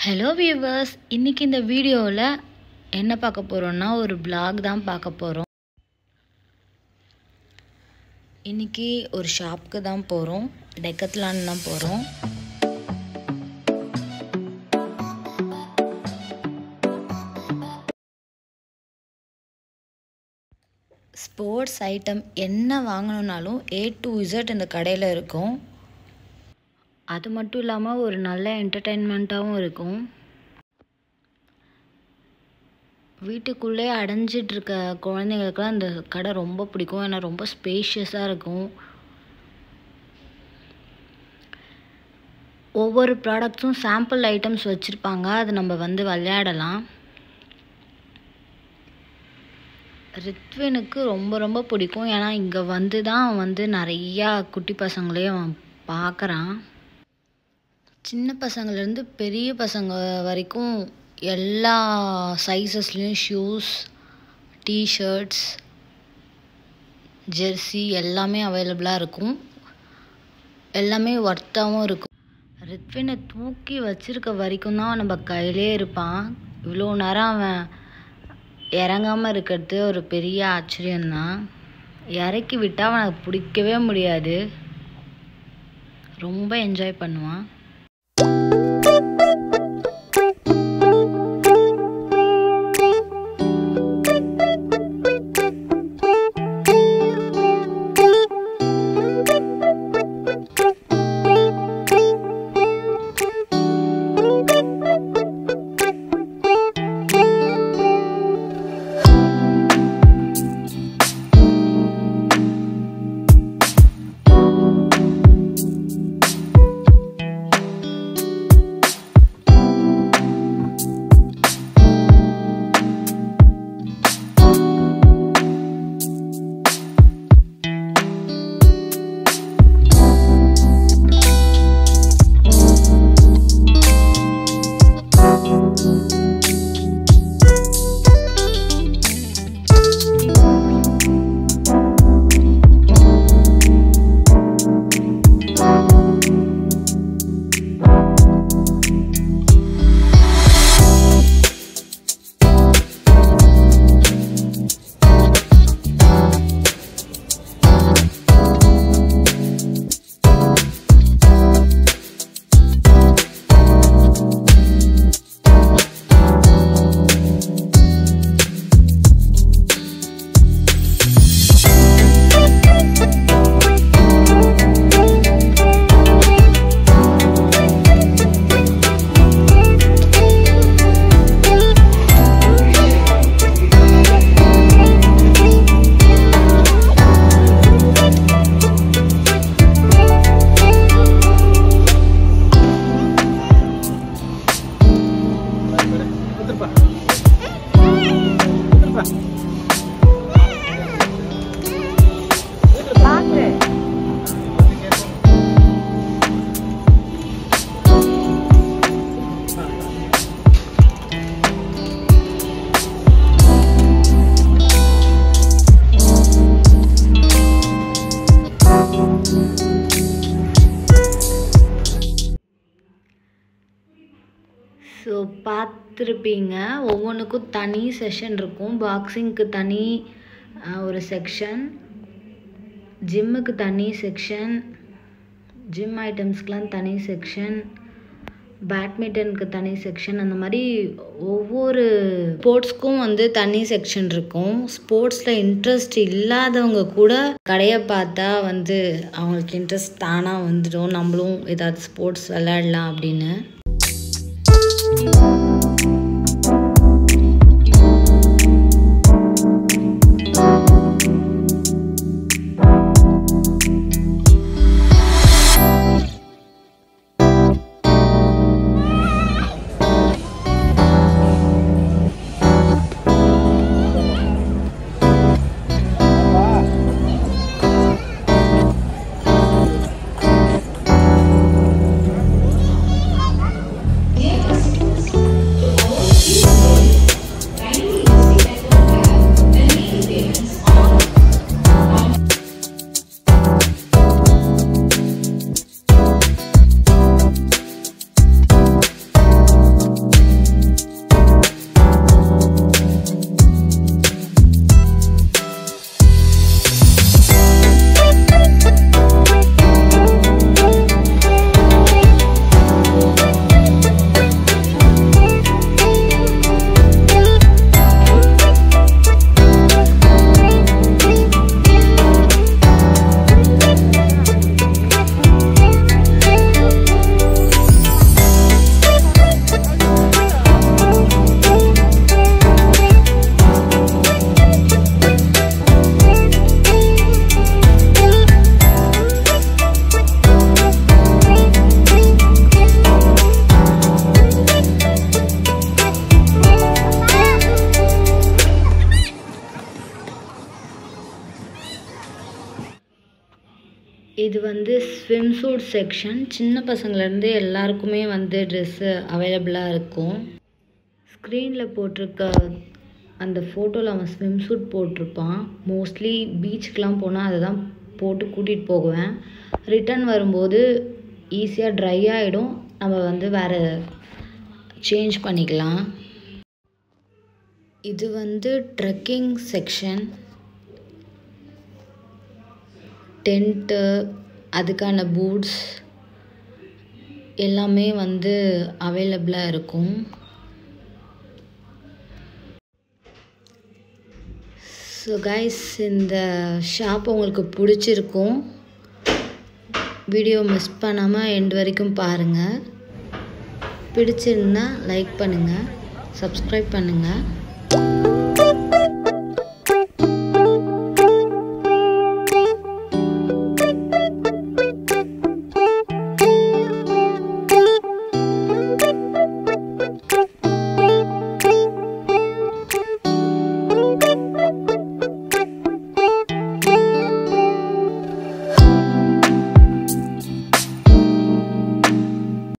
hello viewers இன்றைக்கி இந்த வீடியோவில் என்ன பார்க்க போகிறோன்னா ஒரு vlog தான் பார்க்க போகிறோம் இன்றைக்கி ஒரு ஷாப்புக்கு தான் போகிறோம் டெக்கத்லான் தான் போகிறோம் ஸ்போர்ட்ஸ் ஐட்டம் என்ன வாங்கணுன்னாலும் ஏ டு இசட் இந்த கடையில் இருக்கும் அது மட்டும் இல்லாமல் ஒரு நல்ல என்டர்டெயின்மெண்ட்டாகவும் இருக்கும் வீட்டுக்குள்ளே அடைஞ்சிட்டு இருக்க குழந்தைங்களுக்குலாம் இந்த கடை ரொம்ப பிடிக்கும் ஏன்னா ரொம்ப ஸ்பேஷியஸாக இருக்கும் ஒவ்வொரு ப்ராடக்ட்ஸும் சாம்பிள் ஐட்டம்ஸ் வச்சுருப்பாங்க அது நம்ம வந்து விளையாடலாம் ரித்வினுக்கு ரொம்ப ரொம்ப பிடிக்கும் ஏன்னா இங்கே வந்து தான் அவன் வந்து நிறையா குட்டி பசங்களையும் அவன் பார்க்குறான் சின்ன பசங்கள்லேருந்து பெரிய பசங்க வரைக்கும் எல்லா சைஸஸ்லேயும் ஷூஸ் டிஷர்ட்ஸ் ஜெர்சி எல்லாமே அவைலபிளாக இருக்கும் எல்லாமே ஒர்த்தாகவும் இருக்கும் ரித்வினை தூக்கி வச்சிருக்க வரைக்கும் தான் நம்ம கையிலே இருப்பான் இவ்வளோ நேரம் அவன் இறங்காமல் இருக்கிறது ஒரு பெரிய ஆச்சரியம்தான் இறக்கி விட்டால் அவனை பிடிக்கவே முடியாது ரொம்ப என்ஜாய் பண்ணுவான் ஸோ பார்த்துருப்பீங்க ஒவ்வொன்றுக்கும் தனி செஷன் இருக்கும் பாக்ஸிங்க்கு தனி அஹ், ஒரு செக்ஷன் ஜிம்முக்கு தனி செக்ஷன் ஜிம் ஐட்டம்ஸ்க்கெலாம் தனி செக்ஷன் பேட்மிண்டனுக்கு தனி செக்ஷன் அந்த மாதிரி ஒவ்வொரு ஸ்போர்ட்ஸ்க்கும் வந்து தனி செக்ஷன் இருக்கும் ஸ்போர்ட்ஸில் இன்ட்ரெஸ்ட் இல்லாதவங்க கூட கடையை பார்த்தா வந்து அவங்களுக்கு இன்ட்ரெஸ்ட் தானாக வந்துடும் நம்மளும் ஏதாவது ஸ்போர்ட்ஸ் விளையாடலாம் அப்படின்னு Dear customers, இது வந்து ஸ்விம் சூட் செக்ஷன் சின்ன பசங்கள்லேருந்து எல்லாருக்குமே வந்து ட்ரெஸ்ஸு அவைலபிளாக இருக்கும் ஸ்க்ரீனில் போட்டிருக்க அந்த ஃபோட்டோவில் அவன் ஸ்விம் சூட் போட்டிருப்பான் மோஸ்ட்லி பீச்சுக்கெலாம் போனால் அதை தான் போட்டு கூட்டிகிட்டு போகுவேன் ரிட்டன் வரும்போது ஈஸியாக ட்ரை ஆகிடும் நம்ம வந்து வேறு சேஞ்ச் பண்ணிக்கலாம் இது வந்து ட்ரெக்கிங் செக்ஷன் டென்ட்டு அதுக்கான பூட்ஸ் எல்லாமே வந்து அவைலபிளாக இருக்கும் ஸோ கைஸ் இந்த ஷாப் உங்களுக்கு பிடிச்சிருக்கும் வீடியோ மிஸ் பண்ணாமல் எண்ட் வரைக்கும் பாருங்கள் பிடிச்சிருந்தா லைக் பண்ணுங்கள் சப்ஸ்கிரைப் பண்ணுங்கள்